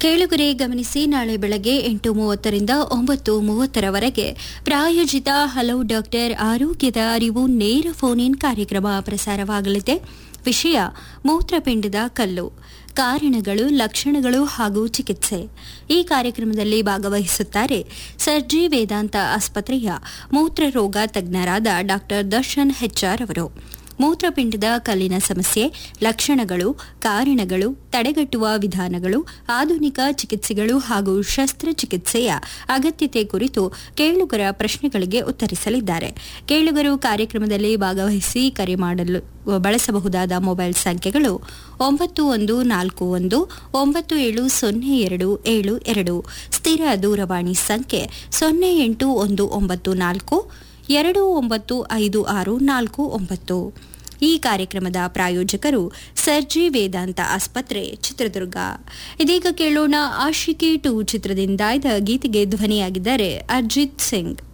ಕೇಳುಗರೆ ಗಮನಿಸಿ ನಾಳೆ ಬೆಳಗ್ಗೆ ಎಂಟು ಮೂವತ್ತರಿಂದ ಒಂಬತ್ತು ಮೂವತ್ತರವರೆಗೆ ಪ್ರಾಯೋಜಿತ ಹಲೋ ಡಾಕ್ಟರ್ ಆರೋಗ್ಯದ ಅರಿವು ನೇರ ಫೋನ್ ಇನ್ ಕಾರ್ಯಕ್ರಮ ಪ್ರಸಾರವಾಗಲಿದೆ ವಿಷಯ ಮೂತ್ರಪಿಂಡದ ಕಲ್ಲು ಕಾರಣಗಳು ಲಕ್ಷಣಗಳು ಹಾಗೂ ಚಿಕಿತ್ಸೆ ಈ ಕಾರ್ಯಕ್ರಮದಲ್ಲಿ ಭಾಗವಹಿಸುತ್ತಾರೆ ಸರ್ಜಿ ವೇದಾಂತ ಆಸ್ಪತ್ರೆಯ ಮೂತ್ರರೋಗ ತಜ್ಞರಾದ ಡಾ ದರ್ಶನ್ ಹೆಚ್ಆರ್ ಅವರು ಮೂತ್ರಪಿಂಡದ ಕಲ್ಲಿನ ಸಮಸ್ಯೆ ಲಕ್ಷಣಗಳು ಕಾರಣಗಳು ತಡೆಗಟ್ಟುವ ವಿಧಾನಗಳು ಆಧುನಿಕ ಚಿಕಿತ್ಸೆಗಳು ಹಾಗೂ ಶಸ್ತ್ರಚಿಕಿತ್ಸೆಯ ಅಗತ್ಯತೆ ಕುರಿತು ಕೇಳುಗರ ಪ್ರಶ್ನೆಗಳಿಗೆ ಉತ್ತರಿಸಲಿದ್ದಾರೆ ಕೇಳುಗರು ಕಾರ್ಯಕ್ರಮದಲ್ಲಿ ಭಾಗವಹಿಸಿ ಕರೆ ಮಾಡಲು ಬಳಸಬಹುದಾದ ಮೊಬೈಲ್ ಸಂಖ್ಯೆಗಳು ಒಂಬತ್ತು ಒಂದು ನಾಲ್ಕು ಒಂದು ಒಂಬತ್ತು ಏಳು ಸೊನ್ನೆ ಎರಡು ಏಳು ಎರಡು ಸ್ಥಿರ ದೂರವಾಣಿ ಸಂಖ್ಯೆ ಸೊನ್ನೆ ಎಂಟು ಒಂದು ಒಂಬತ್ತು ನಾಲ್ಕು ಎರಡು ಒಂಬತ್ತು ಐದು ಆರು ನಾಲ್ಕು ಒಂಬತ್ತು ಈ ಕಾರ್ಯಕ್ರಮದ ಪ್ರಾಯೋಜಕರು ಸರ್ಜಿ ವೇದಾಂತ ಆಸ್ಪತ್ರೆ ಚಿತ್ರದುರ್ಗ ಇದೀಗ ಕೇಳೋಣ ಆಶಿಕಿ ಟು ಚಿತ್ರದಿಂದ ಇದ್ದ ಗೀತೆಗೆ ಧ್ವನಿಯಾಗಿದ್ದಾರೆ ಅರ್ಜಿತ್ ಸಿಂಗ್